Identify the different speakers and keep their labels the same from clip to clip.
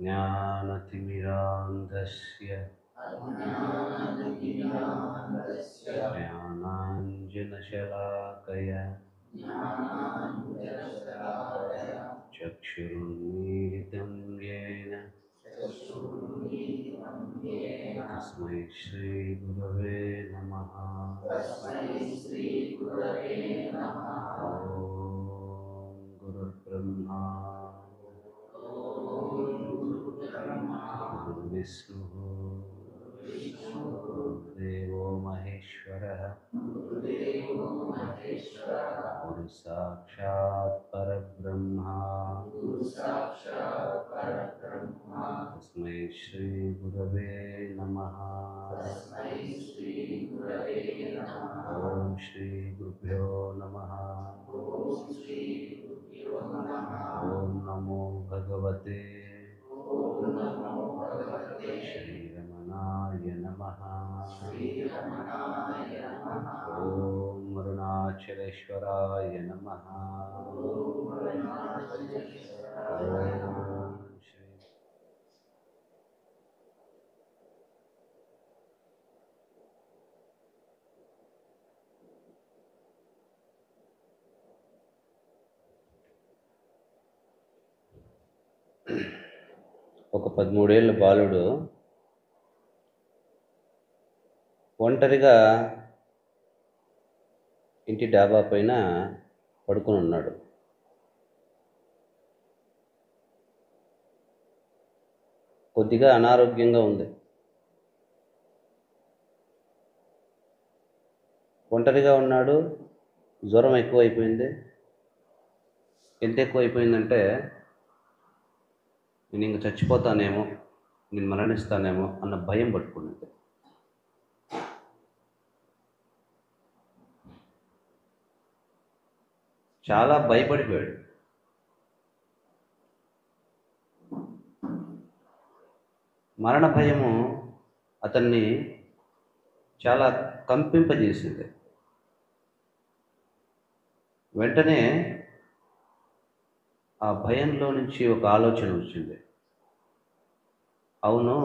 Speaker 1: अज्ञानतिमिरान्धस्य ज्ञानाञ्जनशलाकया चक्षुरुन्मीलितं येन तस्मै श्रीगुरवे नमः ॐ गुरुर्ब्रह्मा गुरुर्विष्णुः गुरुदेवो महेश्वरः गुरुसाक्षात् परब्रह्मा तस्मै श्रीगुरवे नमः ॐ श्रीगुरुभ्यो नमः ॐ नमो भगवते श्रीरमणाय नमः ॐ अरुणाचलेश्वराय नमः ॐ श्री ఒక పదమూడేళ్ళ బాలుడు ఒంటరిగా ఇంటి డాబా పైన పడుకొని ఉన్నాడు కొద్దిగా అనారోగ్యంగా ఉంది ఒంటరిగా ఉన్నాడు జ్వరం ఎక్కువైపోయింది ఎంత ఎక్కువైపోయిందంటే నేను ఇంక చచ్చిపోతానేమో నేను మరణిస్తానేమో అన్న భయం పట్టుకున్నది చాలా భయపడిపోయాడు మరణ భయము అతన్ని చాలా కంపింపజేసింది వెంటనే ఆ భయంలో నుంచి ఒక ఆలోచన వచ్చింది అవును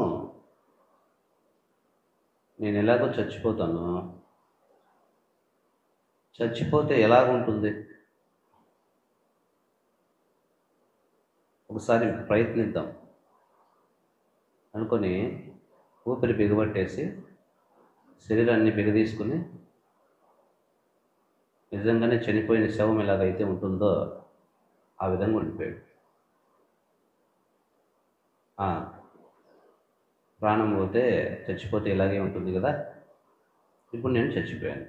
Speaker 1: నేను ఎలాగో చచ్చిపోతాను చచ్చిపోతే ఎలాగుంటుంది ఒకసారి ప్రయత్నిద్దాం అనుకొని ఊపిరి బిగబట్టేసి శరీరాన్ని బిగదీసుకుని నిజంగానే చనిపోయిన శవం ఎలాగైతే ఉంటుందో ఆ విధంగా ఉండిపోయాడు ఆ, ప్రాణం పోతే చచ్చిపోతే ఇలాగే ఉంటుంది కదా ఇప్పుడు నేను చచ్చిపోయాను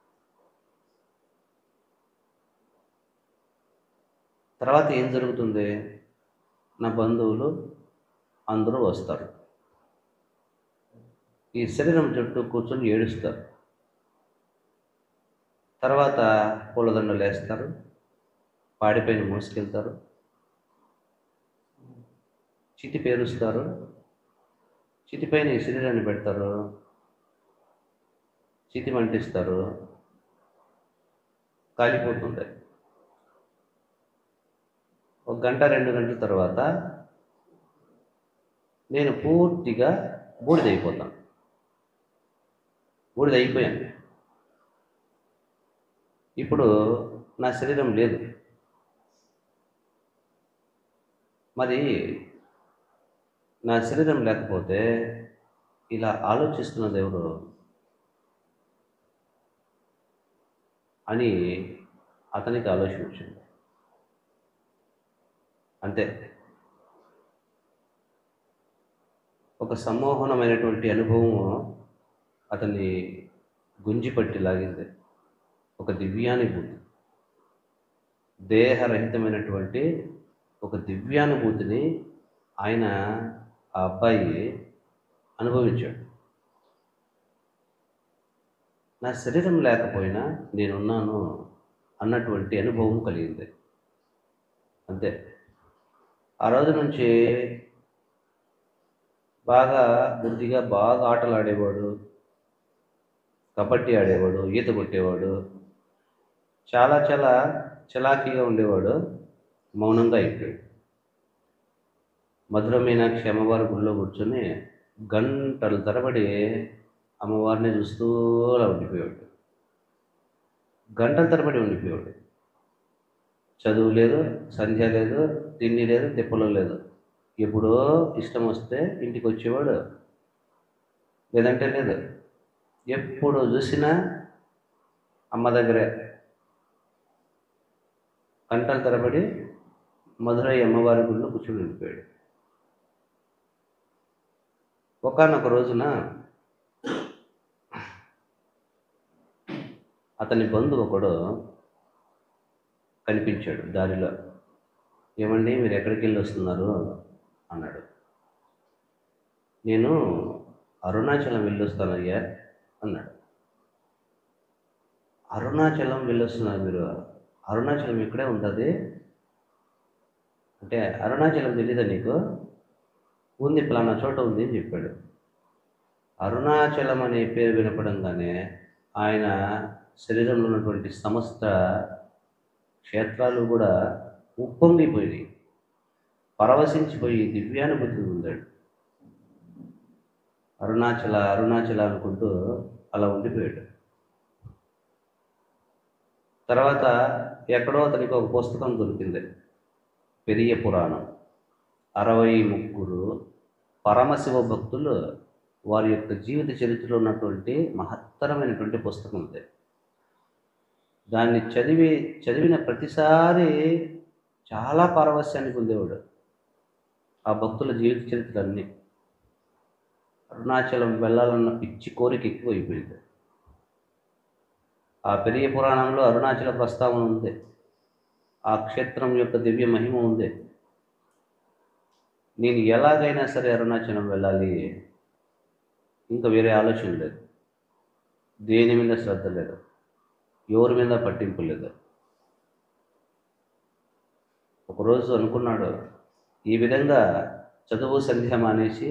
Speaker 1: తర్వాత ఏం జరుగుతుంది నా బంధువులు అందరూ వస్తారు ఈ శరీరం చుట్టూ కూర్చొని ఏడుస్తారు తర్వాత పూలదండలు వేస్తారు పాడిపైన మోసుకెళ్తారు చితి పేరుస్తారు చితిపైన ఈ శరీరాన్ని పెడతారు చితి మంటిస్తారు కాలిపోతుంది ఒక గంట రెండు గంటల తర్వాత నేను పూర్తిగా బూడిదైపోతాను బూడిదైపోయాను ఇప్పుడు నా శరీరం లేదు మరి నా శరీరం లేకపోతే ఇలా ఆలోచిస్తున్నది ఎవరు అని అతనికి ఆలోచన వచ్చింది అంతే ఒక సమ్మోహనమైనటువంటి అనుభవము అతన్ని గుంజిపట్టి లాగింది ఒక దివ్యానుభూతి దేహరహితమైనటువంటి ఒక దివ్యానుభూతిని ఆయన ఆ అబ్బాయి అనుభవించాడు నా శరీరం లేకపోయినా నేనున్నాను అన్నటువంటి అనుభవం కలిగింది అంతే ఆ రోజు నుంచి బాగా బుద్ధిగా బాగా ఆటలు ఆడేవాడు కబడ్డీ ఆడేవాడు ఈత కొట్టేవాడు చాలా చాలా చలాకీగా ఉండేవాడు మౌనంగా అయిపోయాడు మధుర మీనాక్షి అమ్మవారి గుడిలో కూర్చొని గంటల తరబడి అమ్మవారిని చూస్తూ అలా ఉండిపోయాడు గంటల తరబడి ఉండిపోయాడు చదువు లేదు సంధ్య లేదు తిండి లేదు తిప్పలు లేదు ఎప్పుడో ఇష్టం వస్తే ఇంటికి వచ్చేవాడు లేదంటే లేదు ఎప్పుడు చూసినా అమ్మ దగ్గరే గంటల తరబడి మధురై అమ్మవారి గుడిలో కూర్చొని ఉండిపోయాడు ఒకనొక రోజున అతని బంధువు ఒకడు కనిపించాడు దారిలో ఏమండి మీరు ఎక్కడికి వెళ్ళి వస్తున్నారు అన్నాడు నేను అరుణాచలం వెళ్ళొస్తానయ్యా అన్నాడు అరుణాచలం వెళ్ళొస్తున్నారు మీరు అరుణాచలం ఇక్కడే ఉంటుంది అంటే అరుణాచలం తెలీదా నీకు ఉంది పలానా చోట ఉంది అని చెప్పాడు అరుణాచలం అనే పేరు వినపడంగానే ఆయన శరీరంలో ఉన్నటువంటి సమస్త క్షేత్రాలు కూడా ఉప్పొంగిపోయి పరవశించిపోయి దివ్యానుభూతి పొందాడు అరుణాచల అరుణాచల అనుకుంటూ అలా ఉండిపోయాడు తర్వాత ఎక్కడో అతనికి ఒక పుస్తకం దొరికింది పెరియ పురాణం అరవై ముగ్గురు పరమశివ భక్తులు వారి యొక్క జీవిత చరిత్రలో ఉన్నటువంటి మహత్తరమైనటువంటి పుస్తకం ఉంది దాన్ని చదివి చదివిన ప్రతిసారి చాలా పారవస్యాన్ని పొందేవాడు ఆ భక్తుల జీవిత చరిత్రలన్నీ అరుణాచలం వెళ్ళాలన్న పిచ్చి కోరిక ఎక్కువైపోయింది ఆ పెరియ పురాణంలో అరుణాచల ప్రస్తావన ఉంది ఆ క్షేత్రం యొక్క దివ్య మహిమ ఉంది నేను ఎలాగైనా సరే అరుణాచలం వెళ్ళాలి ఇంకా వేరే ఆలోచన లేదు దేని మీద శ్రద్ధ లేదు ఎవరి మీద పట్టింపు లేదు ఒకరోజు అనుకున్నాడు ఈ విధంగా చదువు సంధ్య మానేసి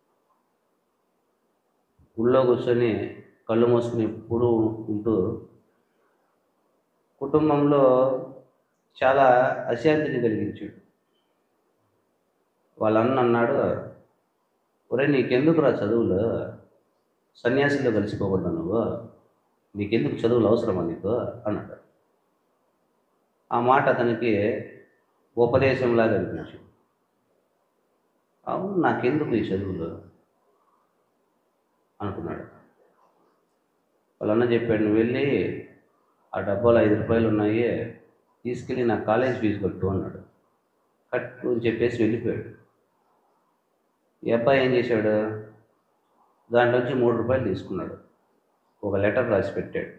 Speaker 1: గుళ్ళో కూర్చొని కళ్ళు మూసుకుని ఎప్పుడూ ఉంటూ కుటుంబంలో చాలా అశాంతిని కలిగించాడు వాళ్ళ అన్న అన్నాడు ఒరే నీకెందుకురా చదువులు సన్యాసిలో కలిసిపోకూడదు నువ్వు నీకెందుకు చదువులు అవసరమా నీకు అన్నాడు ఆ మాట అతనికి ఉపదేశంలాగా అనిపించింది అవును నాకెందుకు ఈ చదువులు అనుకున్నాడు వాళ్ళ అన్న చెప్పాడు నువ్వు వెళ్ళి ఆ డబ్బాలో ఐదు రూపాయలు ఉన్నాయి తీసుకెళ్ళి నా కాలేజ్ ఫీజు కట్టు అన్నాడు కట్టు అని చెప్పేసి వెళ్ళిపోయాడు ఈ అబ్బాయి ఏం చేశాడు దాంట్లోంచి మూడు రూపాయలు తీసుకున్నాడు ఒక లెటర్ రాసి పెట్టాడు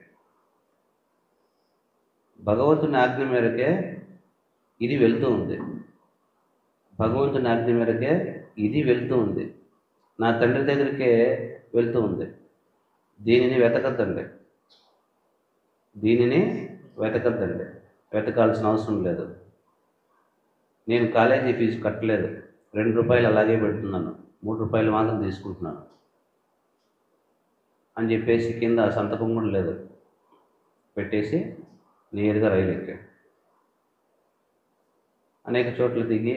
Speaker 1: భగవంతుని ఆజ్ఞ మేరకే ఇది వెళ్తూ ఉంది భగవంతుని ఆజ్ఞ మేరకే ఇది వెళ్తూ ఉంది నా తండ్రి దగ్గరికే వెళ్తూ ఉంది దీనిని వెతకద్దండి దీనిని వెతకద్దండి వెతకాల్సిన అవసరం లేదు నేను కాలేజీ ఫీజు కట్టలేదు రెండు రూపాయలు అలాగే పెడుతున్నాను మూడు రూపాయలు మాత్రం తీసుకుంటున్నాను అని చెప్పేసి కింద సంతకం కూడా లేదు పెట్టేసి నేరుగా రైలు ఎక్కాడు అనేక చోట్ల దిగి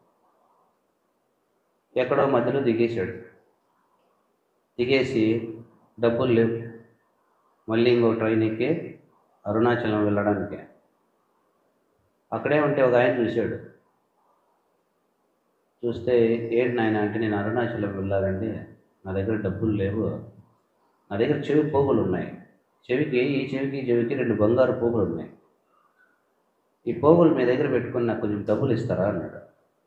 Speaker 1: ఎక్కడో మధ్యలో దిగేశాడు దిగేసి డబ్బులు లేవు మళ్ళీ ఇంకో ట్రైన్ ఎక్కి అరుణాచలం వెళ్ళడానికి అక్కడే ఉంటే ఒక ఆయన చూశాడు చూస్తే ఏంటి నాయన అంటే నేను అరుణాచలం వెళ్ళాలండి నా దగ్గర డబ్బులు లేవు నా దగ్గర చెవి పోగులు ఉన్నాయి చెవికి ఈ చెవికి ఈ చెవికి రెండు బంగారు పోగులు ఉన్నాయి ఈ పోగులు మీ దగ్గర పెట్టుకొని నాకు కొంచెం డబ్బులు ఇస్తారా అన్నాడు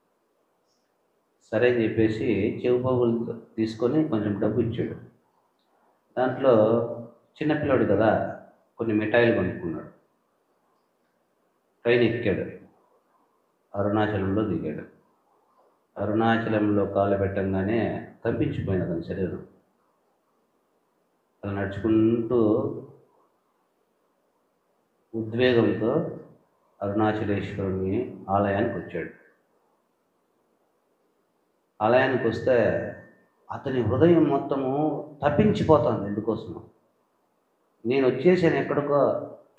Speaker 1: సరే అని చెప్పేసి చెవి పోగులు తీసుకొని కొంచెం డబ్బు ఇచ్చాడు దాంట్లో చిన్నపిల్లాడు కదా కొన్ని మిఠాయిలు కొనుక్కున్నాడు ట్రైన్ ఎక్కాడు అరుణాచలంలో దిగాడు అరుణాచలంలో కాలు పెట్టంగానే తప్పించిపోయింది అతని శరీరం అలా నడుచుకుంటూ ఉద్వేగంతో అరుణాచలేశ్వరుని ఆలయానికి వచ్చాడు ఆలయానికి వస్తే అతని హృదయం మొత్తము తప్పించిపోతుంది ఎందుకోసము నేను వచ్చేసాను ఎక్కడికో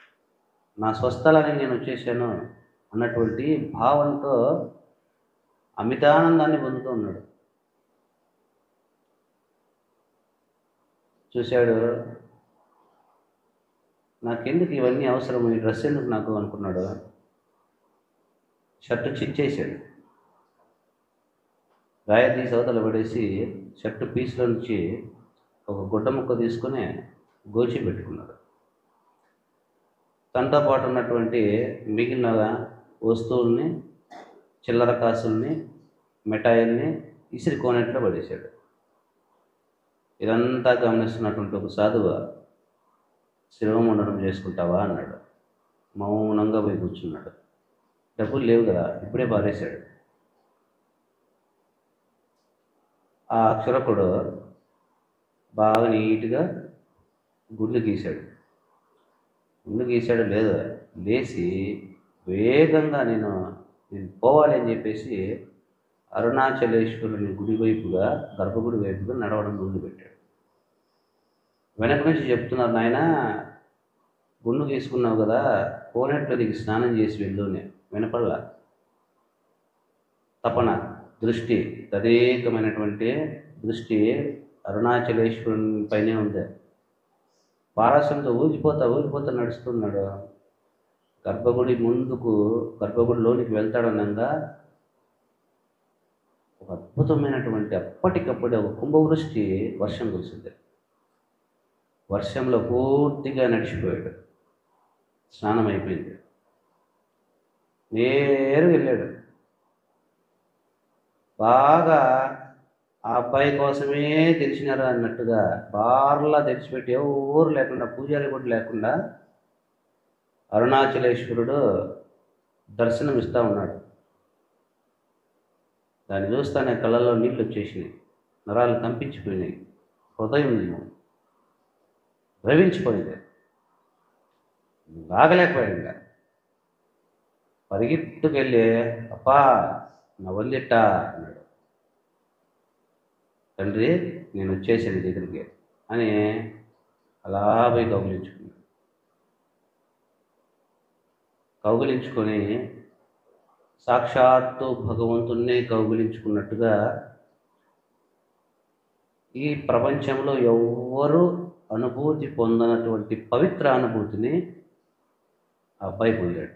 Speaker 1: నా స్వస్థలానికి నేను వచ్చేసాను అన్నటువంటి భావంతో అమితానందాన్ని పొందుతూ ఉన్నాడు చూశాడు నాకెందుకు ఇవన్నీ అవసరం ఈ డ్రెస్ ఎందుకు నాకు అనుకున్నాడు షర్టు చిచ్చేసాడు గాయ తీసి అవతల పడేసి షర్టు పీస్లో నుంచి ఒక గుడ్డ ముక్క తీసుకొని గోచి పెట్టుకున్నాడు తనతో పాటు ఉన్నటువంటి మిగిలిన వస్తువుల్ని చిల్లర కాసుల్ని మిఠాయిల్ని ఇసిరి కోనెట్లో పడేశాడు ఇదంతా గమనిస్తున్నటువంటి ఒక సాధువు శివముండనం చేసుకుంటావా అన్నాడు మౌనంగా పోయి కూర్చున్నాడు డబ్బులు లేవు కదా ఇప్పుడే పారేశాడు ఆ అక్షరకుడు బాగా నీట్గా గుండు గీశాడు గుండు గీశాడు లేదు లేచి వేగంగా నేను నేను పోవాలి అని చెప్పేసి అరుణాచలేశ్వరుని గుడి వైపుగా గర్భగుడి వైపుగా నడవడం మొదలుపెట్టాడు వెనక నుంచి చెప్తున్నారు నాయన గుండు గీసుకున్నావు కదా పోనెట్లో నీకు స్నానం చేసి వెళ్ళు అని వినపడలా తపన దృష్టి తదేకమైనటువంటి దృష్టి అరుణాచలేశ్వరుని పైనే ఉంది పారసంతో ఊగిపోతా ఊగిపోతా నడుస్తున్నాడు గర్భగుడి ముందుకు గర్భగుడిలోనికి వెళ్తాడనంగా ఒక అద్భుతమైనటువంటి అప్పటికప్పుడే ఒక కుంభవృష్టి వర్షం కురిసింది వర్షంలో పూర్తిగా నడిచిపోయాడు స్నానం అయిపోయింది నేరుగా వెళ్ళాడు బాగా ఆ అబ్బాయి కోసమే తెలిసినారు అన్నట్టుగా బార్లా తెచ్చిపెట్టి ఎవరు లేకుండా పూజారి కూడా లేకుండా అరుణాచలేశ్వరుడు దర్శనం ఇస్తూ ఉన్నాడు దాన్ని చూస్తానే కళ్ళల్లో నీళ్ళు వచ్చేసినాయి నరాలు కంపించిపోయినాయి హృదయం ద్రవించిపోయింది లాగలేకపోయాడు ఇంకా పరిగెత్తుకెళ్ళి అప్పా నా వల్లిట్ట అన్నాడు తండ్రి నేను వచ్చేసాను దగ్గరికి అని అలా పోయి కౌగిలించుకున్నాడు కౌగిలించుకొని సాక్షాత్తు భగవంతుణ్ణే కౌగిలించుకున్నట్టుగా ఈ ప్రపంచంలో ఎవ్వరూ అనుభూతి పొందనటువంటి పవిత్ర అనుభూతిని ఆ అబ్బాయి పొందాడు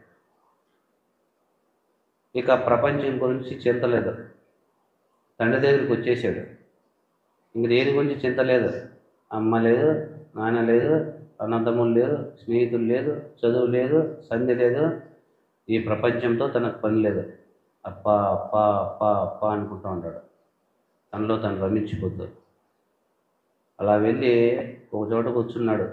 Speaker 1: ఇక ప్రపంచం గురించి చింతలేదు తండ్రి దగ్గరికి వచ్చేసాడు ఇంక దేని గురించి చింత లేదు అమ్మ లేదు నాన్న లేదు అనంతములు లేదు స్నేహితులు లేదు చదువు లేదు సంధి లేదు ఈ ప్రపంచంతో తనకు పని లేదు అప్ప అప్ప అప్ప అప్ప అనుకుంటూ ఉంటాడు తనలో తను రమించిపోతూ అలా వెళ్ళి ఒక చోట కూర్చున్నాడు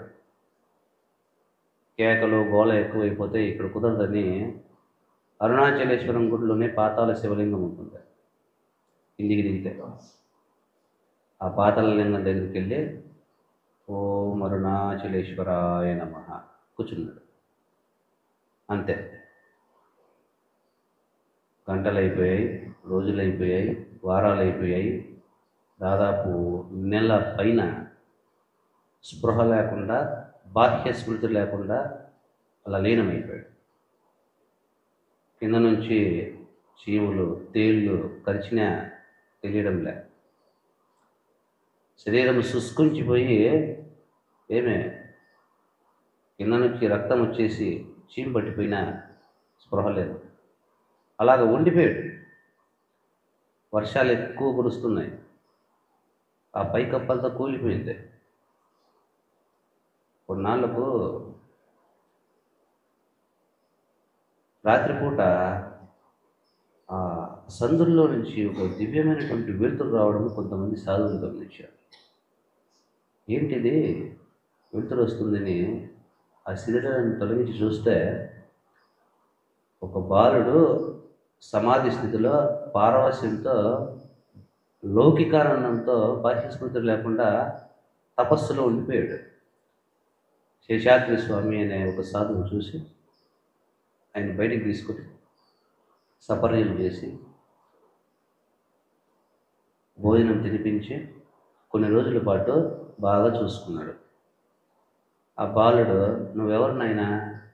Speaker 1: కేకలు గోల ఎక్కువైపోతే ఇక్కడ కుదరదని అరుణాచలేశ్వరం గుడిలోనే పాతాల శివలింగం ఉంటుంది కిందికి దిగితే ఆ పాతాల లింగం దగ్గరికి వెళ్ళి ఓం అరుణాచలేశ్వరాయ నమ కూర్చున్నాడు అంతే గంటలు అయిపోయాయి రోజులు అయిపోయాయి వారాలు అయిపోయాయి దాదాపు నెల పైన స్పృహ లేకుండా బాహ్య స్మృతి లేకుండా అలా లీనమైపోయాడు కింద నుంచి చీములు తేళ్ళు కరిచినా తెలియడం లే శరీరం శుష్కుంచిపోయి ఏమే కింద నుంచి రక్తం వచ్చేసి చీము పట్టిపోయినా స్పృహ లేదు అలాగ ఉండిపోయాడు వర్షాలు ఎక్కువ కురుస్తున్నాయి ఆ పైకప్పలతో కూలిపోయింది కొన్నాళ్ళకు రాత్రిపూట ఆ సందుల్లో నుంచి ఒక దివ్యమైనటువంటి వెలుతురు రావడం కొంతమంది సాధువులు గమనించారు ఏంటిది వెలుతురు వస్తుందని ఆ శరీరాన్ని తొలగించి చూస్తే ఒక బాలుడు సమాధి స్థితిలో పారవస్యంతో లౌకికానందంతో బాహ్యస్మృతి లేకుండా తపస్సులో ఉండిపోయాడు శేషాద్రి స్వామి అనే ఒక సాధువు చూసి ఆయన బయటికి తీసుకుని సపర్యలు చేసి భోజనం తినిపించి కొన్ని రోజుల పాటు బాగా చూసుకున్నాడు ఆ బాలుడు నువ్వెవరినైనా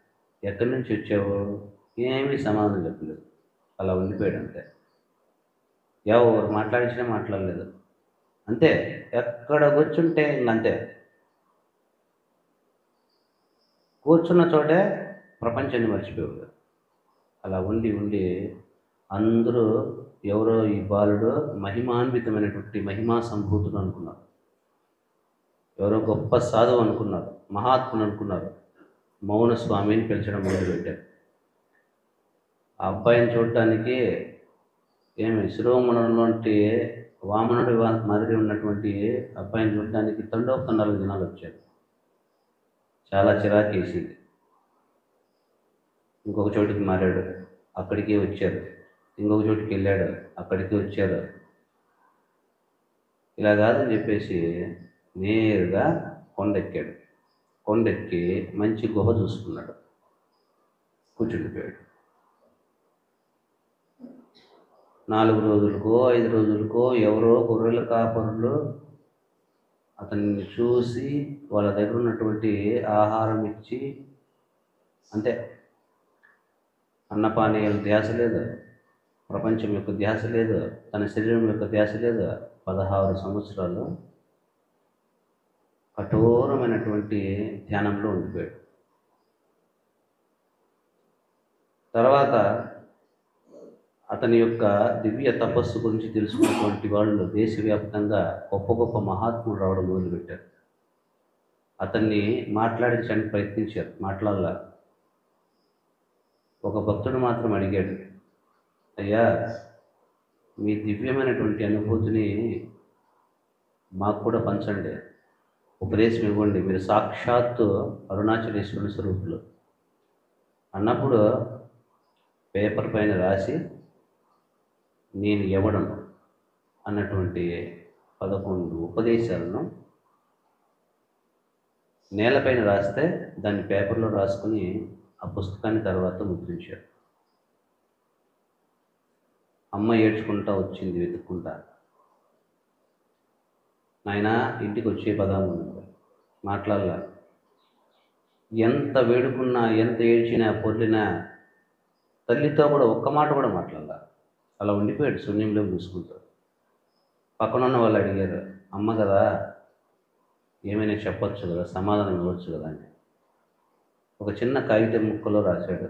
Speaker 1: ఎక్కడి నుంచి వచ్చావు ఏమీ సమాధానం చెప్పలేదు అలా ఉండిపోయాడు అంతే ఎవరు మాట్లాడించినా మాట్లాడలేదు అంతే ఎక్కడ కూర్చుంటే ఇంకంతే కూర్చున్న చోటే ప్రపంచాన్ని మర్చిపోయాడు అలా ఉండి ఉండి అందరూ ఎవరో ఈ బాలుడు మహిమాన్వితమైనటువంటి మహిమా సంభూతుడు అనుకున్నారు ఎవరో గొప్ప సాధువు అనుకున్నారు మహాత్ముడు అనుకున్నారు మౌన స్వామిని పిలిచడం మొదలుపెట్టారు ఆ అబ్బాయిని చూడటానికి ఏమి శిరోమణంలోంటి వామనుడి వా- మాదిరి ఉన్నటువంటి అబ్బాయిని చూడడానికి తండోపతండాలు జనాలు వచ్చారు చాలా చిరాకేసింది ఇంకొక చోటికి మారాడు అక్కడికి వచ్చారు ఇంకొక చోటికి వెళ్ళాడు అక్కడికి వచ్చారు ఇలా కాదని చెప్పేసి నేరుగా కొండెక్కాడు కొండెక్కి మంచి గుహ చూసుకున్నాడు కూర్చుండిపోయాడు నాలుగు రోజులకో ఐదు రోజులకో ఎవరో గొర్రెల కాపరులు అతన్ని చూసి వాళ్ళ దగ్గర ఉన్నటువంటి ఆహారం ఇచ్చి అంతే అన్నపానీయాల ధ్యాస లేదు ప్రపంచం యొక్క ధ్యాస లేదు తన శరీరం యొక్క ధ్యాస లేదు పదహారు సంవత్సరాలు కఠోరమైనటువంటి ధ్యానంలో ఉండిపోయాడు తర్వాత అతని యొక్క దివ్య తపస్సు గురించి తెలుసుకున్నటువంటి వాళ్ళు దేశవ్యాప్తంగా గొప్ప గొప్ప మహాత్ములు రావడం మొదలుపెట్టారు అతన్ని మాట్లాడించడానికి ప్రయత్నించారు మాట్లాడాల ఒక భక్తుడు మాత్రం అడిగాడు అయ్యా మీ దివ్యమైనటువంటి అనుభూతిని మాకు కూడా పంచండి ఉపదేశం ఇవ్వండి మీరు సాక్షాత్తు అరుణాచలేశ్వరుని స్వరూపులు అన్నప్పుడు పేపర్ పైన రాసి నేను ఎవడను అన్నటువంటి పదకొండు ఉపదేశాలను నేలపైన రాస్తే దాన్ని పేపర్లో రాసుకుని ఆ పుస్తకాన్ని తర్వాత ముద్రించారు అమ్మ ఏడ్చుకుంటా వచ్చింది వెతుక్కుంటా నాయన ఇంటికి వచ్చే పదాము మాట్లాడలా ఎంత వేడుకున్నా ఎంత ఏడ్చినా పొర్లినా తల్లితో కూడా ఒక్క మాట కూడా మాట్లాడాల అలా ఉండిపోయాడు శూన్యంలో చూసుకుంటూ పక్కన ఉన్న వాళ్ళు అడిగారు అమ్మ కదా ఏమైనా చెప్పొచ్చు కదా సమాధానం ఇవ్వచ్చు కదా అని ఒక చిన్న కాగితం ముక్కలో రాశాడు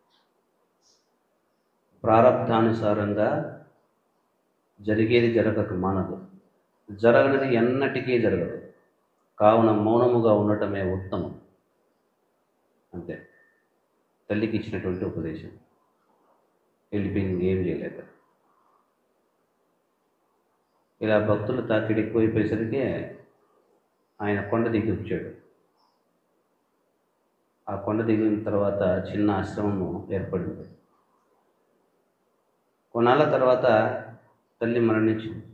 Speaker 1: ప్రారంధానుసారంగా జరిగేది జరగక మానదు జరగనిది ఎన్నటికీ జరగదు కావున మౌనముగా ఉండటమే ఉత్తమం అంతే తల్లికి ఇచ్చినటువంటి ఉపదేశం వెళ్ళిపోయింది ఏం చేయలేదు ఇలా భక్తులు తాకిడి ఎక్కువైపోయేసరికి ఆయన కొండ దిగి వచ్చాడు ఆ కొండ దిగిన తర్వాత చిన్న ఆశ్రమము ఏర్పడింది కొన్నాళ్ళ తర్వాత తల్లి మరణించింది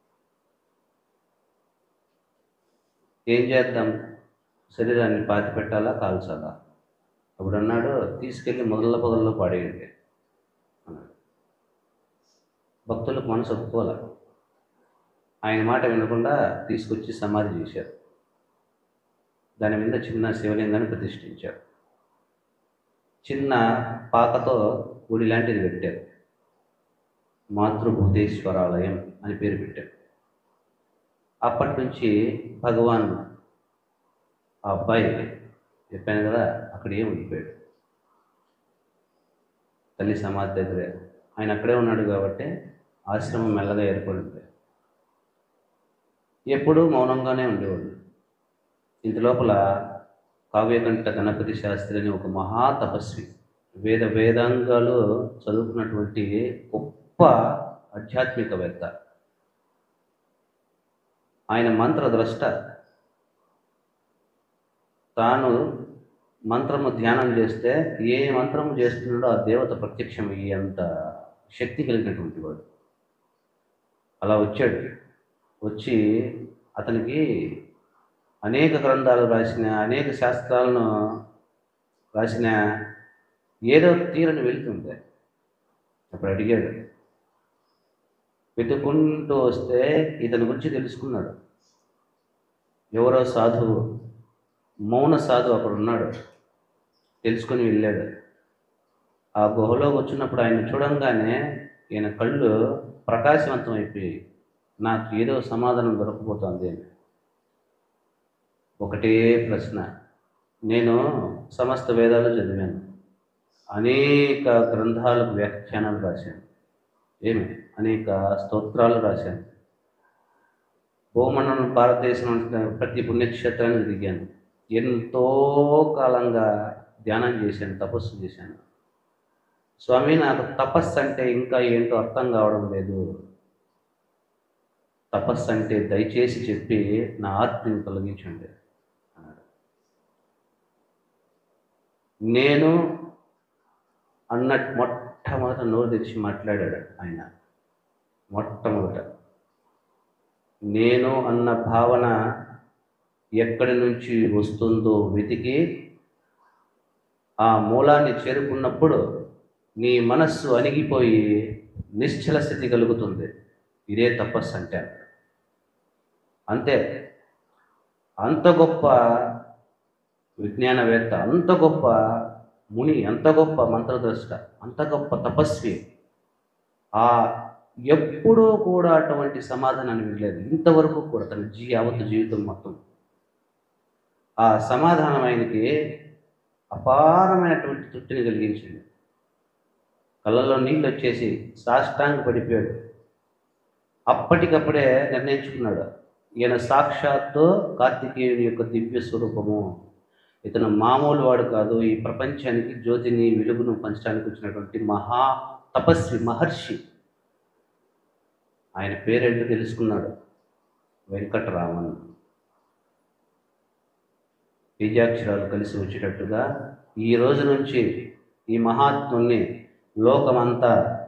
Speaker 1: ఏం చేద్దాం శరీరాన్ని పాతి పెట్టాలా కాల్చాలా అప్పుడు అన్నాడు తీసుకెళ్ళి మొదల పొదల్లో పాడేయండి అన్నాడు భక్తులకు మనసు ఒప్పుకోలే ఆయన మాట వినకుండా తీసుకొచ్చి సమాధి చేశారు దాని మీద చిన్న శివలింగాన్ని ప్రతిష్ఠించారు చిన్న పాకతో గుడి లాంటిది పెట్టారు మాతృభూతేశ్వరాలయం అని పేరు పెట్టారు అప్పటి నుంచి భగవాన్ ఆ అబ్బాయి చెప్పాను కదా అక్కడే ఉండిపోయాడు తల్లి సమాధి దగ్గరే ఆయన అక్కడే ఉన్నాడు కాబట్టి ఆశ్రమం మెల్లగా ఏర్పడింది ఎప్పుడూ మౌనంగానే ఉండేవాడు ఇంత లోపల కావ్యకంఠ గణపతి శాస్త్రి అని ఒక మహా తపస్వి వేద వేదాంగాలు చదువుకున్నటువంటి గొప్ప ఆధ్యాత్మికవేత్త ఆయన మంత్రద్రష్ట తాను మంత్రము ధ్యానం చేస్తే ఏ మంత్రము చేస్తున్నాడో ఆ దేవత ప్రత్యక్షం అయ్యేంత శక్తి కలిగినటువంటి వాడు అలా వచ్చాడు వచ్చి అతనికి అనేక గ్రంథాలు రాసిన అనేక శాస్త్రాలను రాసిన ఏదో తీరని వెళ్తుంది అప్పుడు అడిగాడు వెతుక్కుంటూ వస్తే ఇతని గురించి తెలుసుకున్నాడు ఎవరో సాధువు మౌన సాధువు అక్కడ ఉన్నాడు తెలుసుకొని వెళ్ళాడు ఆ గుహలో వచ్చినప్పుడు ఆయన చూడంగానే ఈయన కళ్ళు ప్రకాశవంతం అయిపోయి నాకు ఏదో సమాధానం దొరకబోతోంది అని ఒకటే ప్రశ్న నేను సమస్త వేదాలు చదివాను అనేక గ్రంథాలకు వ్యాఖ్యానాలు రాశాను ఏమి అనేక స్తోత్రాలు రాశాను భూమండలం భారతదేశం అంతా ప్రతి పుణ్యక్షేత్రానికి దిగాను ఎంతో కాలంగా ధ్యానం చేశాను తపస్సు చేశాను స్వామి నాకు తపస్సు అంటే ఇంకా ఏంటో అర్థం కావడం లేదు తపస్సు అంటే దయచేసి చెప్పి నా ఆత్మని తొలగించండి అన్నాడు నేను అన్నట్టు మొట్టమొదట నోరు తెరిచి మాట్లాడాడు ఆయన మొట్టమొదట నేను అన్న భావన ఎక్కడి నుంచి వస్తుందో వెతికి ఆ మూలాన్ని చేరుకున్నప్పుడు నీ మనస్సు అణిగిపోయి నిశ్చల స్థితి కలుగుతుంది ఇదే తపస్సు అంటే అంతే అంత గొప్ప విజ్ఞానవేత్త అంత గొప్ప ముని అంత గొప్ప మంత్రద్రష్ట అంత గొప్ప తపస్వి ఆ ఎప్పుడూ కూడా అటువంటి సమాధానాన్ని వినలేదు ఇంతవరకు కూడా తన జీ యావత్ జీవితం మొత్తం ఆ సమాధానం ఆయనకి అపారమైనటువంటి తృప్తిని కలిగించింది కళ్ళలో నీళ్ళు వచ్చేసి సాష్టాంగ పడిపోయాడు అప్పటికప్పుడే నిర్ణయించుకున్నాడు ఈయన సాక్షాత్తు కార్తికేయుని యొక్క దివ్య స్వరూపము ఇతను మామూలు వాడు కాదు ఈ ప్రపంచానికి జ్యోతిని వెలుగును పంచడానికి వచ్చినటువంటి మహా తపస్వి మహర్షి ఆయన పేరేంటో తెలుసుకున్నాడు వెంకటరామన్ బీజాక్షరాలు కలిసి వచ్చేటట్టుగా ఈ రోజు నుంచి ఈ మహాత్ముని లోకమంతా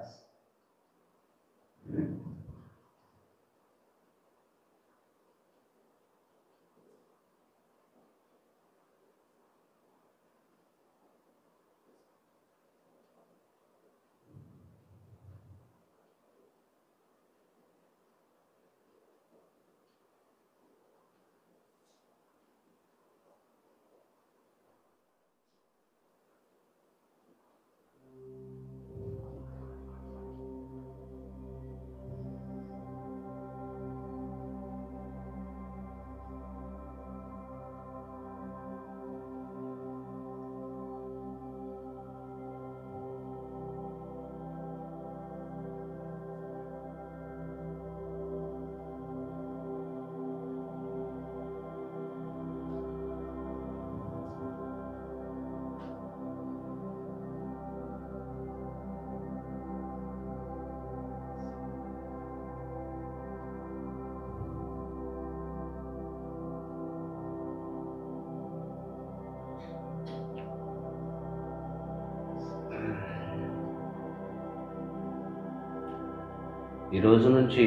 Speaker 1: ఈ రోజు నుంచి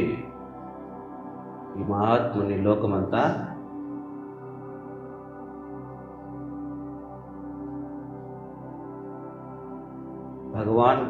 Speaker 1: ఈ మహాత్ముని లోకమంతా భగవాన్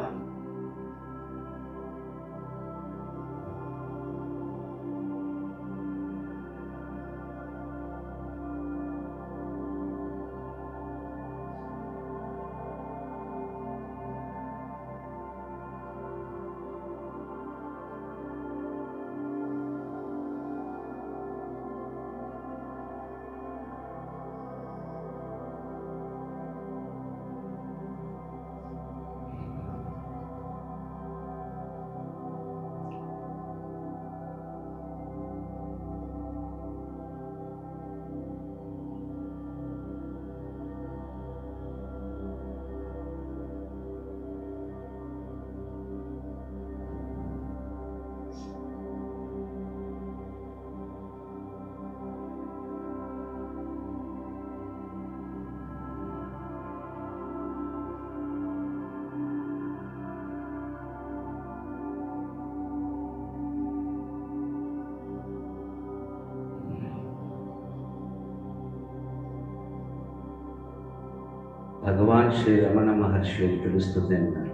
Speaker 1: భగవాన్ శ్రీ రమణ మహర్షి అని పిలుస్తుంది అన్నారు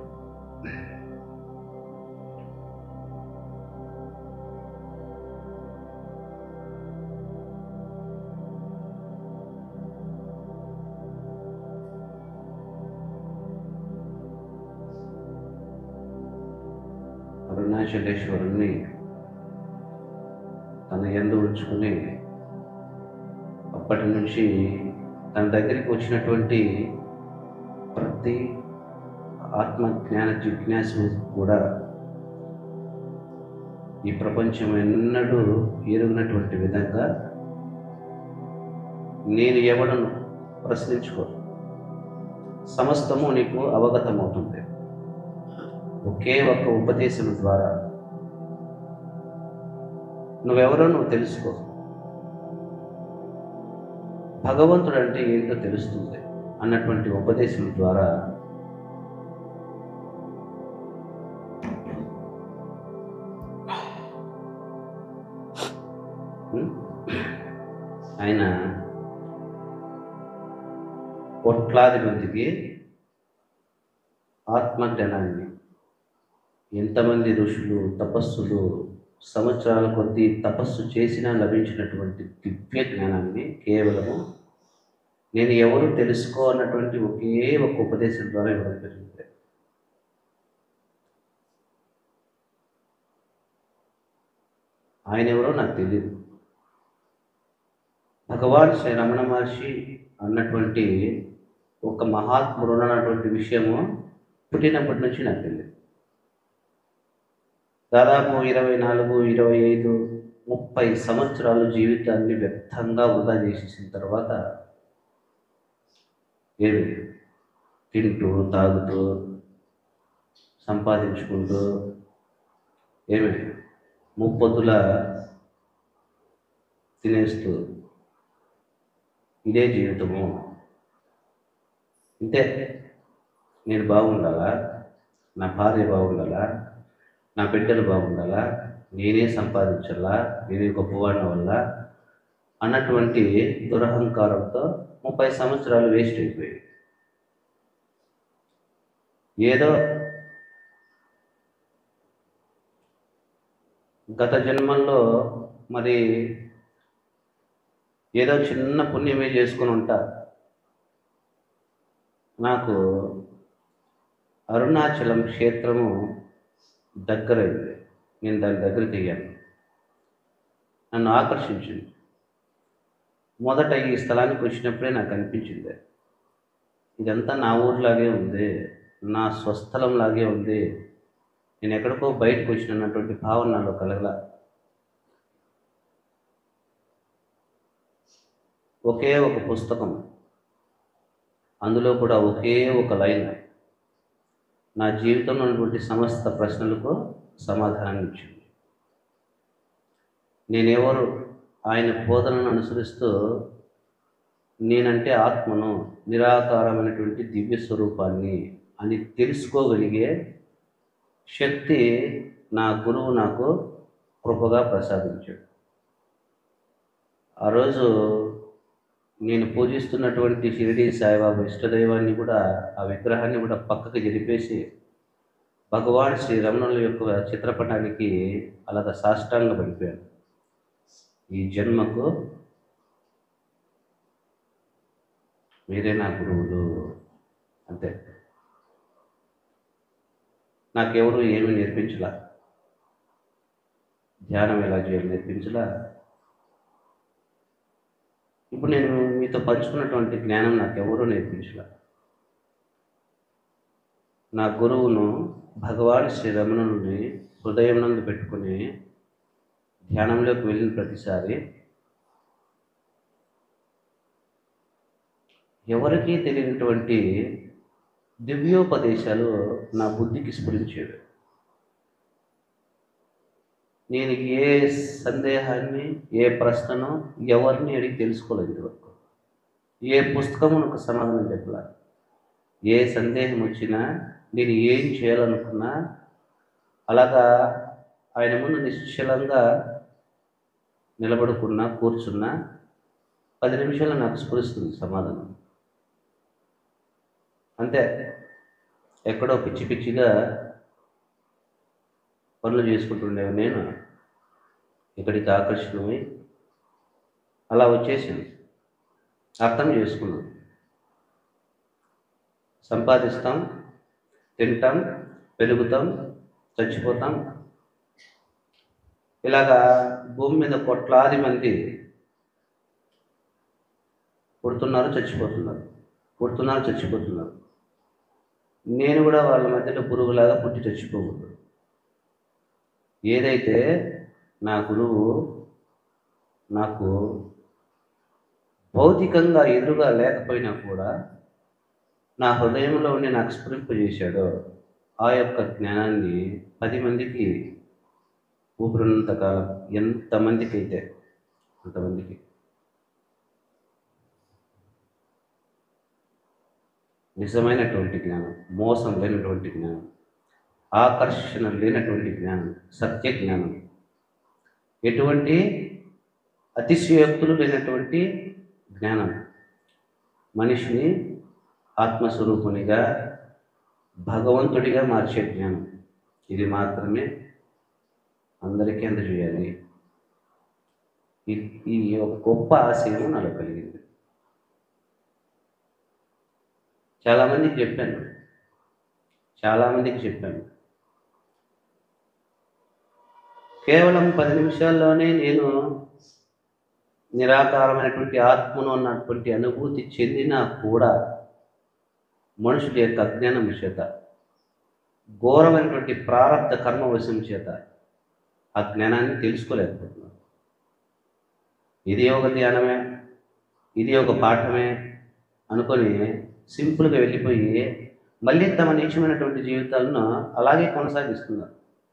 Speaker 1: అరుణాచల జ్ఞానచండేశ్వరుణ్ణి తన ఎందు ఉంచుకుని అప్పటి నుంచి తన దగ్గరికి వచ్చినటువంటి ప్రతి ఆత్మ జ్ఞాన జిజ్ఞాసు కూడా ఈ ప్రపంచం ఎన్నడూ ఎరుగినటువంటి విధంగా నేను ఎవడను ప్రశ్నించుకో సమస్తము నీకు అవగతమవుతుంది ఒకే ఒక్క ఉపదేశం ద్వారా నువ్వెవరో నువ్వు తెలుసుకో భగవంతుడు అంటే ఏంటో తెలుస్తుంది అన్నటువంటి ఉపదేశం ద్వారా ఉం? ఆయన కోట్లాది మందికి ఆత్మజ్ఞానాన్ని ఎంతమంది ఋషులు తపస్సులు సంవత్సరాల కొద్దీ తపస్సు చేసినా లభించినటువంటి దివ్య జ్ఞానాన్ని కేవలము నేను ఎవరు తెలుసుకో అన్నటువంటి ఒకే ఒక ఉపదేశం ద్వారా ఇవ్వడం జరిగింది ఆయన ఎవరో నాకు తెలియదు భగవాన్ శ్రీ రమణ మహర్షి అన్నటువంటి ఒక మహాత్ముడు ఉన్నటువంటి విషయము పుట్టినప్పటి నుంచి నాకు తెలియదు దాదాపు ఇరవై నాలుగు ఇరవై ఐదు ముప్పై సంవత్సరాలు జీవితాన్ని వ్యర్థంగా వృధా చేసేసిన తర్వాత ఏమి తింటూ తాగుతూ సంపాదించుకుంటూ ఏమి ముప్పొద్దుల తినేస్తూ ఇదే జీవితము ఇంతే నేను బాగుండాలా నా భార్య బాగుండాలా నా బిడ్డలు బాగుండాలా నేనే సంపాదించాలా నేనే గొప్పవాడిన వల్ల అన్నటువంటి దురహంకారంతో ముప్పై సంవత్సరాలు వేస్ట్ అయిపోయాయి ఏదో గత జన్మల్లో మరి ఏదో చిన్న పుణ్యమే చేసుకుని ఉంటా నాకు అరుణాచలం క్షేత్రము దగ్గరైంది నేను దాని దగ్గరికి అయ్యాను నన్ను ఆకర్షించింది మొదట ఈ స్థలానికి వచ్చినప్పుడే నాకు అనిపించింది ఇదంతా నా ఊర్లాగే ఉంది నా స్వస్థలంలాగే ఉంది నేను ఎక్కడికో బయటకు వచ్చినటువంటి భావన నాలో కలగల ఒకే ఒక పుస్తకం అందులో కూడా ఒకే ఒక లైన్ నా జీవితంలో ఉన్నటువంటి సమస్త ప్రశ్నలకు సమాధానం ఇచ్చింది నేనెవరు ఆయన బోధనను అనుసరిస్తూ నేనంటే ఆత్మను నిరాకారమైనటువంటి దివ్య స్వరూపాన్ని అని తెలుసుకోగలిగే శక్తి నా గురువు నాకు కృపగా ప్రసాదించాడు ఆ రోజు నేను పూజిస్తున్నటువంటి షిరిడి సాయిబాబా ఇష్టదైవాన్ని కూడా ఆ విగ్రహాన్ని కూడా పక్కకి జరిపేసి భగవాన్ శ్రీ రమణుల యొక్క చిత్రపటానికి అలాగ సాష్టాంగ పడిపోయాను ఈ జన్మకు మీరే నా గురువులు అంతే నాకెవరు ఏమీ నేర్పించలా ధ్యానం ఎలా చేయాలి నేర్పించలా ఇప్పుడు నేను మీతో పంచుకున్నటువంటి జ్ఞానం నాకెవరూ నేర్పించలా నా గురువును భగవాన్ శ్రీ రమణుని హృదయం నందు పెట్టుకుని ధ్యానంలోకి వెళ్ళిన ప్రతిసారి ఎవరికీ తెలియనటువంటి దివ్యోపదేశాలు నా బుద్ధికి స్ఫురించేవి నేను ఏ సందేహాన్ని ఏ ప్రశ్నను ఎవరిని అడిగి తెలుసుకోలేదు ఇంతవరకు ఏ పుస్తకమునకు సమాధానం చెప్పలా ఏ సందేహం వచ్చినా నేను ఏం చేయాలనుకున్నా అలాగా ఆయన ముందు నిశ్చలంగా నిలబడుకున్నా కూర్చున్నా పది నిమిషాలు నాకు స్ఫురిస్తుంది సమాధానం అంతే ఎక్కడో పిచ్చి పిచ్చిగా పనులు చేసుకుంటుండేవి నేను ఇక్కడికి ఆకర్షణమై అలా వచ్చేసింది అర్థం చేసుకున్నాం సంపాదిస్తాం తింటాం పెరుగుతాం చచ్చిపోతాం ఇలాగా భూమి మీద కోట్లాది మంది పుడుతున్నారు చచ్చిపోతున్నారు పుడుతున్నారు చచ్చిపోతున్నారు నేను కూడా వాళ్ళ మధ్యలో పురుగులాగా పుట్టి చచ్చిపోకూడదు ఏదైతే నా గురువు నాకు భౌతికంగా ఎదురుగా లేకపోయినా కూడా నా హృదయంలో ఉండి నాకు స్ఫురింపజేశాడో ఆ యొక్క జ్ఞానాన్ని పది మందికి ఊపిరినంత కాలం ఎంతమందికి అయితే అంతమందికి నిజమైనటువంటి జ్ఞానం మోసం లేనటువంటి జ్ఞానం ఆకర్షణ లేనటువంటి జ్ఞానం సత్య జ్ఞానం ఎటువంటి అతిశయోక్తులు లేనటువంటి జ్ఞానం మనిషిని ఆత్మస్వరూపునిగా భగవంతుడిగా మార్చే జ్ఞానం ఇది మాత్రమే అందరికీ అందజేయాలి ఈ- ఈ ఒక గొప్ప ఆశయం నాకు కలిగింది చాలామందికి చెప్పాను చాలామందికి చెప్పాను కేవలం పది నిమిషాల్లోనే నేను నిరాకారమైనటువంటి ఆత్మను అన్నటువంటి అనుభూతి చెందినా కూడా మనుషుల యొక్క అజ్ఞానం చేత ఘోరమైనటువంటి ప్రారంధ కర్మవశం చేత ఆ జ్ఞానాన్ని తెలుసుకోలేకపోతున్నారు ఇది ఒక ధ్యానమే ఇది ఒక పాఠమే అనుకొని సింపుల్గా వెళ్ళిపోయి మళ్ళీ తమ నీచమైనటువంటి జీవితాలను అలాగే కొనసాగిస్తున్నారు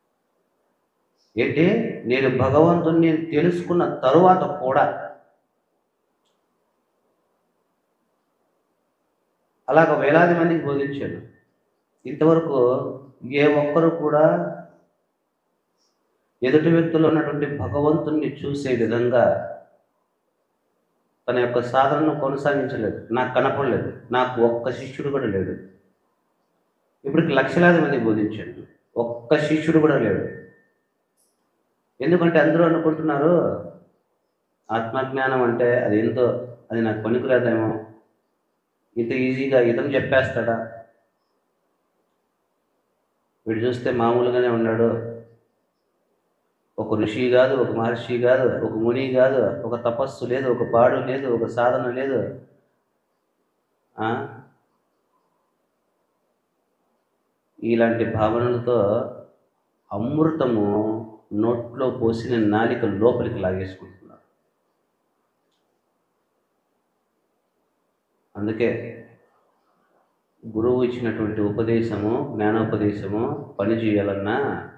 Speaker 1: ఏంటి నేను భగవంతుణ్ణి తెలుసుకున్న తరువాత కూడా అలాగ వేలాది మందికి బోధించాను ఇంతవరకు ఏ ఒక్కరు కూడా ఎదుటి వ్యక్తుల్లో ఉన్నటువంటి భగవంతుణ్ణి చూసే విధంగా తన యొక్క సాధనను కొనసాగించలేదు నాకు కనపడలేదు నాకు ఒక్క శిష్యుడు కూడా లేడు ఇప్పటికి లక్షలాది మంది బోధించాను ఒక్క శిష్యుడు కూడా లేడు ఎందుకంటే అందరూ అనుకుంటున్నారు ఆత్మజ్ఞానం అంటే అది ఎంతో అది నాకు పనికిరాదేమో ఇంత ఈజీగా ఇతను చెప్పేస్తాడా వీడు చూస్తే మామూలుగానే ఉన్నాడు ఒక ఋషి కాదు ఒక మహర్షి కాదు ఒక ముని కాదు ఒక తపస్సు లేదు ఒక పాడు లేదు ఒక సాధన లేదు ఆ? ఇలాంటి భావనలతో అమృతము నోట్లో పోసిన నాలిక లోపలికి లాగేసుకుంటున్నారు అందుకే గురువు ఇచ్చినటువంటి ఉపదేశము జ్ఞానోపదేశము పని చేయాలన్నా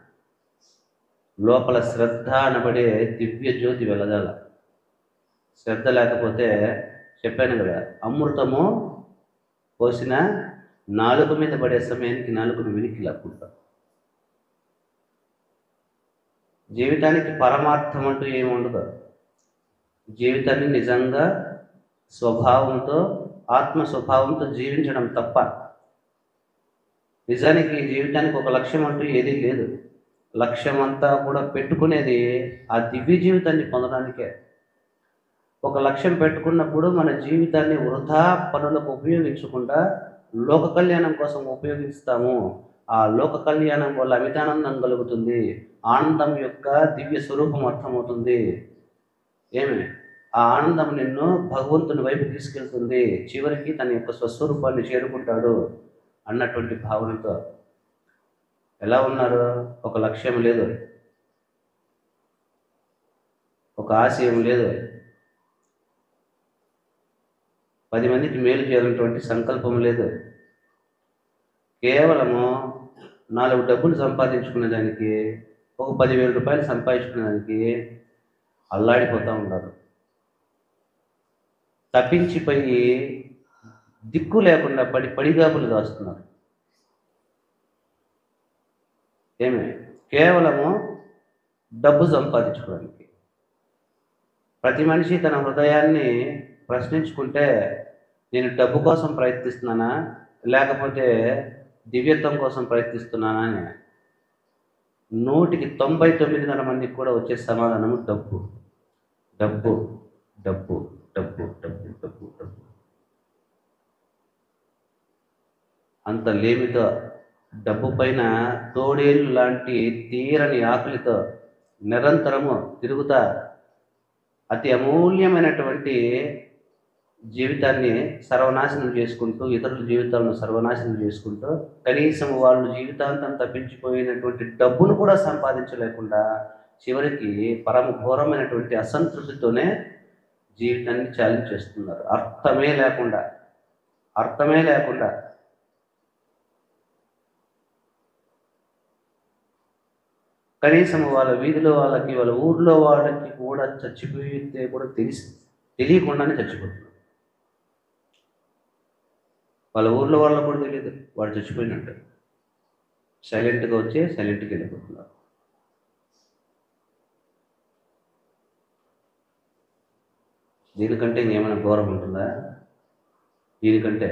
Speaker 1: లోపల శ్రద్ధ అనబడే దివ్య జ్యోతి వెలగాల శ్రద్ధ లేకపోతే చెప్పాను కదా అమృతము పోసిన నాలుక మీద పడే సమయానికి నాలుగును వినికి లాక్కుంటాం జీవితానికి పరమార్థం అంటూ ఏమి ఉండదు జీవితాన్ని నిజంగా స్వభావంతో ఆత్మ స్వభావంతో జీవించడం తప్ప నిజానికి జీవితానికి ఒక లక్ష్యం అంటూ ఏదీ లేదు లక్ష్యం అంతా కూడా పెట్టుకునేది ఆ దివ్య జీవితాన్ని పొందడానికే ఒక లక్ష్యం పెట్టుకున్నప్పుడు మన జీవితాన్ని వృధా పనులకు ఉపయోగించకుండా లోక కళ్యాణం కోసం ఉపయోగిస్తాము ఆ లోక కళ్యాణం వల్ల అమితానందం కలుగుతుంది ఆనందం యొక్క దివ్య స్వరూపం అర్థమవుతుంది ఏమి ఆ ఆనందం నిన్ను భగవంతుని వైపు తీసుకెళ్తుంది చివరికి తన యొక్క స్వస్వరూపాన్ని చేరుకుంటాడు అన్నటువంటి భావనతో ఎలా ఉన్నారు ఒక లక్ష్యం లేదు ఒక ఆశయం లేదు పది మందికి మేలు చేయాలన్నటువంటి సంకల్పం లేదు కేవలము నాలుగు డబ్బులు సంపాదించుకునే దానికి ఒక పదివేల రూపాయలు సంపాదించుకునే దానికి అల్లాడిపోతూ ఉన్నారు తప్పించిపోయి దిక్కు లేకుండా పడి పడిగాపులు కాస్తున్నారు ఏమి కేవలము డబ్బు సంపాదించుకోవడానికి ప్రతి మనిషి తన హృదయాన్ని ప్రశ్నించుకుంటే నేను డబ్బు కోసం ప్రయత్నిస్తున్నానా లేకపోతే దివ్యత్వం కోసం ప్రయత్నిస్తున్నానా అని నూటికి తొంభై తొమ్మిదిన్నర మందికి కూడా వచ్చే సమాధానము డబ్బు డబ్బు డబ్బు డబ్బు డబ్బు డబ్బు డబ్బు అంత లేమితో డబ్బు పైన తోడేళ్ళు లాంటి తీరని ఆకలితో నిరంతరము తిరుగుతా అతి అమూల్యమైనటువంటి జీవితాన్ని సర్వనాశనం చేసుకుంటూ ఇతరుల జీవితాలను సర్వనాశనం చేసుకుంటూ కనీసం వాళ్ళు జీవితాంతం తప్పించిపోయినటువంటి డబ్బును కూడా సంపాదించలేకుండా చివరికి పరమ ఘోరమైనటువంటి అసంతృప్తితోనే జీవితాన్ని ఛాలెంజ్ చేస్తున్నారు అర్థమే లేకుండా అర్థమే లేకుండా కనీసం వాళ్ళ వీధిలో వాళ్ళకి వాళ్ళ ఊర్లో వాళ్ళకి కూడా చచ్చిపోయితే కూడా తెలిసి తెలియకుండానే చచ్చిపోతున్నారు వాళ్ళ ఊర్లో వాళ్ళకు కూడా తెలియదు వాడు చచ్చిపోయినట్టు సైలెంట్గా వచ్చి సైలెంట్కి వెళ్ళిపోతున్నారు దీనికంటే ఇంకేమైనా ఘోరం ఉంటుందా దీనికంటే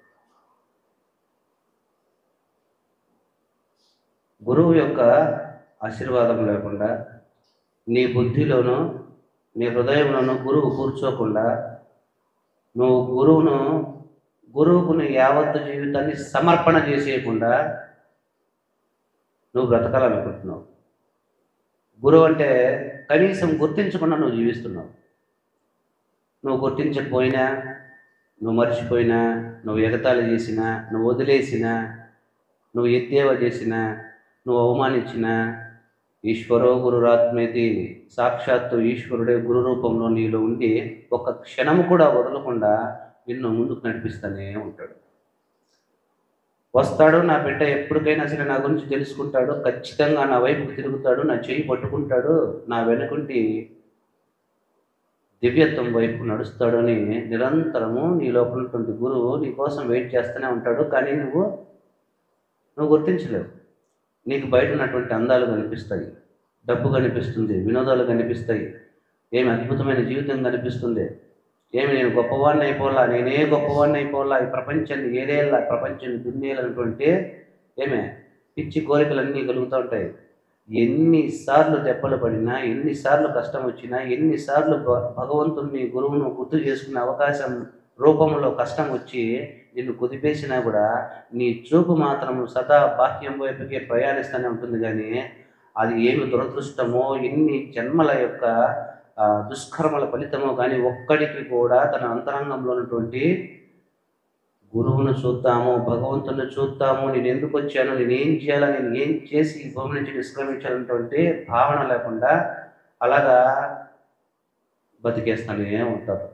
Speaker 1: గురువు యొక్క ఆశీర్వాదం లేకుండా నీ బుద్ధిలోనూ నీ హృదయంలోనూ గురువు కూర్చోకుండా నువ్వు గురువును గురువుకు నీ యావత్తు జీవితాన్ని సమర్పణ చేసేయకుండా నువ్వు బ్రతకాలనుకుంటున్నావు గురువు అంటే కనీసం గుర్తించకుండా నువ్వు జీవిస్తున్నావు నువ్వు గుర్తించకపోయినా నువ్వు మర్చిపోయినా నువ్వు ఎగతాళి చేసినా నువ్వు వదిలేసినా నువ్వు ఎద్దేవా చేసినా నువ్వు అవమానించినా ఈశ్వరో గురురాత్మేతి సాక్షాత్తు ఈశ్వరుడే గురు రూపంలో నీలో ఉండి ఒక క్షణము కూడా వదలకుండా నిన్ను ముందుకు నడిపిస్తూనే ఉంటాడు వస్తాడు నా బిడ్డ ఎప్పటికైనా సరే నా గురించి తెలుసుకుంటాడు ఖచ్చితంగా నా వైపుకు తిరుగుతాడు నా చెయ్యి పట్టుకుంటాడు నా వెనుకుంటి దివ్యత్వం వైపు నడుస్తాడు అని నిరంతరము నీ లోపల ఉన్నటువంటి గురువు నీ కోసం వెయిట్ చేస్తూనే ఉంటాడు కానీ నువ్వు నువ్వు గుర్తించలేవు నీకు బయట ఉన్నటువంటి అందాలు కనిపిస్తాయి డబ్బు కనిపిస్తుంది వినోదాలు కనిపిస్తాయి ఏమి అద్భుతమైన జీవితం కనిపిస్తుంది ఏమి నేను గొప్పవాడిని అయిపోవాలా నేనే గొప్పవాడిని అయిపోవాలా ఈ ప్రపంచాన్ని ఏదేలా ప్రపంచాన్ని దున్నేయాలన్నటువంటి ఏమే పిచ్చి కోరికలన్నీ కలుగుతూ ఉంటాయి ఎన్నిసార్లు దెబ్బలు పడినా ఎన్నిసార్లు కష్టం వచ్చినా ఎన్నిసార్లు భ- భగవంతుని గురువును గుర్తు చేసుకునే అవకాశం రూపంలో కష్టం వచ్చి నిన్ను కుదిపేసినా కూడా నీ చూపు మాత్రం సదా బాహ్యం వైపుకే ప్రయాణిస్తూనే ఉంటుంది కానీ అది ఏమి దురదృష్టమో ఎన్ని జన్మల యొక్క ఆ, దుష్కర్మల ఫలితమో కానీ ఒక్కడికి కూడా తన అంతరంగంలో ఉన్నటువంటి గురువును చూద్దాము భగవంతుని చూద్దాము నేను ఎందుకు వచ్చాను నేను ఏం చేయాలా నేను ఏం చేసి ఈ భూమి నుంచి నిష్క్రమించాలన్నటువంటి భావన లేకుండా అలాగా బతికేస్తానే ఉంటారు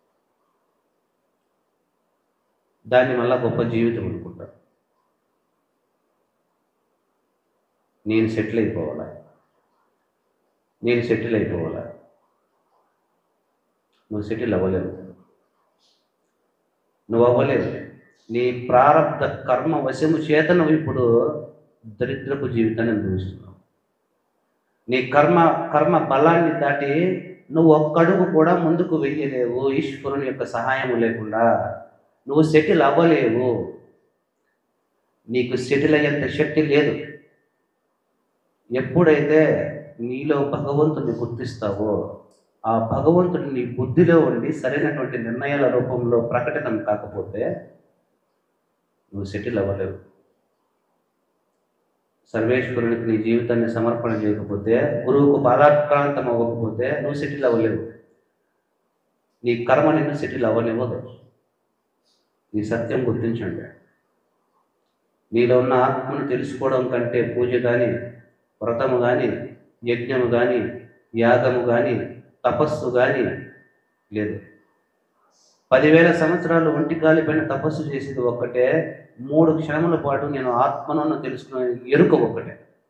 Speaker 1: దాన్ని మళ్ళా గొప్ప జీవితం అనుకుంటారు నేను సెటిల్ అయిపోవాలా నేను సెటిల్ అయిపోవాలా నువ్వు సెటిల్ అవ్వలేవు నువ్వు అవ్వలేవు నీ ప్రారంధ కర్మ వశము చేత నువ్వు ఇప్పుడు దరిద్రపు జీవితాన్ని అనుభవిస్తున్నావు నీ కర్మ కర్మ బలాన్ని దాటి నువ్వు ఒక్కడుగు కూడా ముందుకు వెయ్యలేవు ఈశ్వరుని యొక్క సహాయం లేకుండా నువ్వు సెటిల్ అవ్వలేవు నీకు సెటిల్ అయ్యేంత శక్తి లేదు ఎప్పుడైతే నీలో భగవంతుని గుర్తిస్తావో ఆ భగవంతుడు నీ బుద్ధిలో ఉండి సరైనటువంటి నిర్ణయాల రూపంలో ప్రకటితం కాకపోతే నువ్వు సెటిల్ అవ్వలేవు సర్వేశ్వరునికి నీ జీవితాన్ని సమర్పణ చేయకపోతే గురువుకు బాధాక్రాంతం అవ్వకపోతే నువ్వు సెటిల్ అవ్వలేవు నీ కర్మ నిన్ను సెటిల్ అవ్వనివ్వదు ఈ సత్యం గుర్తించండి నీలో ఉన్న ఆత్మను తెలుసుకోవడం కంటే పూజ కానీ వ్రతము కానీ యజ్ఞము కానీ యాగము కానీ తపస్సు కానీ లేదు పదివేల సంవత్సరాలు ఒంటి కాలిపైన తపస్సు చేసేది ఒక్కటే మూడు క్షణముల పాటు నేను ఆత్మను తెలుసుకునే ఎరుక ఒక్కటే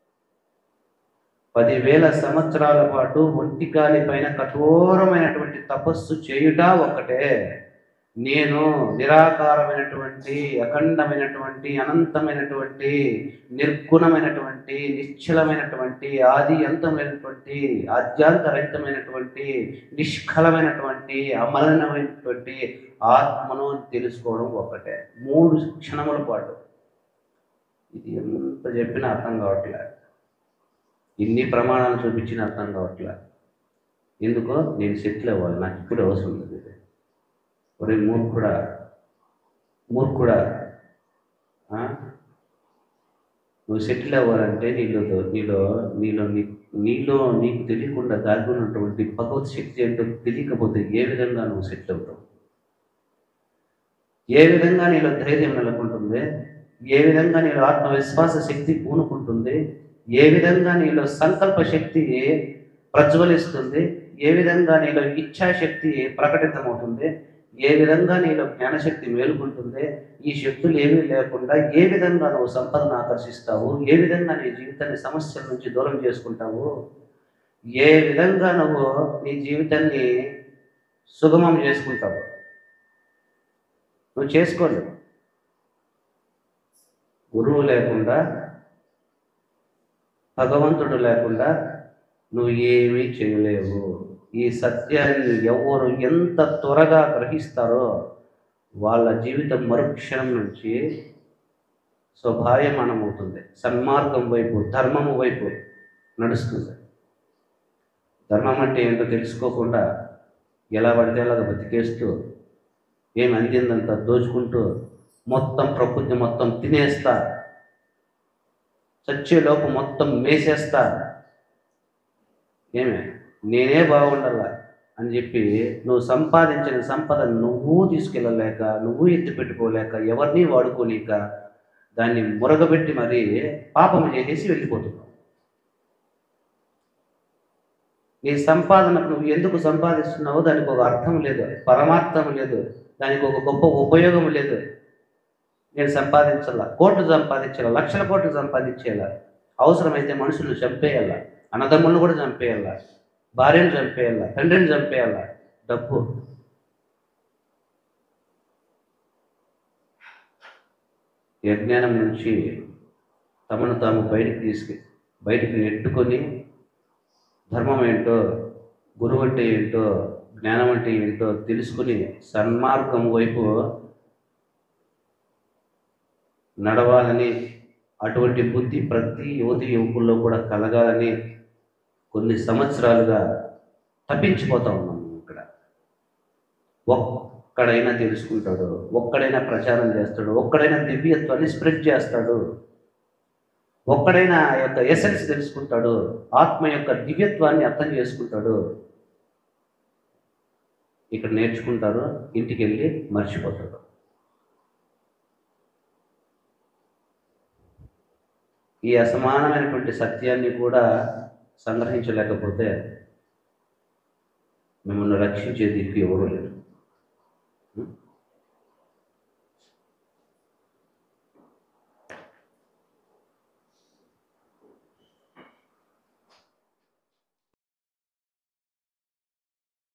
Speaker 1: పదివేల సంవత్సరాల పాటు ఒంటి కాలిపైన కఠోరమైనటువంటి తపస్సు చేయుట ఒక్కటే నేను నిరాకారమైనటువంటి అఖండమైనటువంటి అనంతమైనటువంటి నిర్గుణమైనటువంటి నిశ్చలమైనటువంటి ఆది అంతమైనటువంటి ఆద్యాంతరహితమైనటువంటి నిష్కలమైనటువంటి అమలనమైనటువంటి ఆత్మను తెలుసుకోవడం ఒక్కటే మూడు క్షణముల పాటు ఇది ఎంత చెప్పినా అర్థం కావట్లే ఇన్ని ప్రమాణాలు చూపించిన అర్థం కావట్లే ఎందుకో నేను సెటిల్ అవ్వాలి నాకు ఇప్పుడు అవసరం లేదు ఇది ఒరే మూర్ఖుడా మూర్ఖుడా ఆ? నువ్వు సెటిల్ అవ్వాలంటే నీలో నీలో నీలో నీ నీలో నీకు తెలియకుండా దాగి ఉన్నటువంటి భగవత్ శక్తి ఏంటో తెలియకపోతే ఏ విధంగా నువ్వు సెటిల్ అవుతావు ఏ విధంగా నీలో ధైర్యం నెలకొంటుంది ఏ విధంగా నీలో ఆత్మవిశ్వాస శక్తి పూనుకుంటుంది ఏ విధంగా నీలో సంకల్ప శక్తి ప్రజ్వలిస్తుంది ఏ విధంగా నీలో ఇచ్ఛాశక్తి ప్రకటితమవుతుంది ఏ విధంగా నీలో జ్ఞానశక్తి మేలుకుంటుంది ఈ శక్తులు ఏమీ లేకుండా ఏ విధంగా నువ్వు సంపదను ఆకర్షిస్తావు ఏ విధంగా నీ జీవితాన్ని సమస్యల నుంచి దూరం చేసుకుంటావు ఏ విధంగా నువ్వు నీ జీవితాన్ని సుగమం చేసుకుంటావు నువ్వు చేసుకోలేవు గురువు లేకుండా భగవంతుడు లేకుండా నువ్వు ఏమీ చేయలేవు ఈ సత్యాన్ని ఎవరు ఎంత త్వరగా గ్రహిస్తారో వాళ్ళ జీవితం మరుక్షణం నుంచి స్వభాయమానం అవుతుంది సన్మార్గం వైపు ధర్మము వైపు నడుస్తుంది ధర్మం అంటే ఏంటో తెలుసుకోకుండా ఎలా పడితే అలాగ బతికేస్తూ ఏం అందిందంత దోచుకుంటూ మొత్తం ప్రకృతి మొత్తం తినేస్తా చచ్చేలోపు మొత్తం మేసేస్తా ఏమే నేనే బాగుండాలా అని చెప్పి నువ్వు సంపాదించిన సంపద నువ్వు తీసుకెళ్ళలేక నువ్వు ఎత్తి పెట్టుకోలేక ఎవరిని వాడుకోలేక దాన్ని మురగబెట్టి మరీ పాపం చేసేసి వెళ్ళిపోతున్నావు నీ సంపాదనకు నువ్వు ఎందుకు సంపాదిస్తున్నావో దానికి ఒక అర్థం లేదు పరమార్థం లేదు దానికి ఒక గొప్ప ఉపయోగం లేదు నేను సంపాదించాల కోట్లు సంపాదించాల లక్షల కోట్లు సంపాదించేయాల అవసరమైతే మనుషులు చంపేయాల అన్నదమ్ములను కూడా చంపేయాల భార్యను చంపేయాల తండ్రిని చంపేయాల డబ్బు ఈ అజ్ఞానం నుంచి తమను తాము బయటికి తీసుకు బయటికి నెట్టుకొని ధర్మం ఏంటో గురువు అంటే ఏంటో జ్ఞానం అంటే ఏంటో తెలుసుకుని సన్మార్గం వైపు నడవాలని అటువంటి బుద్ధి ప్రతి యువతి యువకుల్లో కూడా కలగాలని కొన్ని సంవత్సరాలుగా తప్పించిపోతా ఉన్నాం ఇక్కడ ఒక్కడైనా తెలుసుకుంటాడు ఒక్కడైనా ప్రచారం చేస్తాడు ఒక్కడైనా దివ్యత్వాన్ని స్ప్రెడ్ చేస్తాడు ఒక్కడైనా ఆ యొక్క ఎసెన్స్ తెలుసుకుంటాడు ఆత్మ యొక్క దివ్యత్వాన్ని అర్థం చేసుకుంటాడు ఇక్కడ నేర్చుకుంటారు ఇంటికి వెళ్ళి మర్చిపోతాడు ఈ అసమానమైనటువంటి సత్యాన్ని కూడా సంగ్రహించలేకపోతే మిమ్మల్ని రక్షించే దిక్కు ఎవరూ లేరు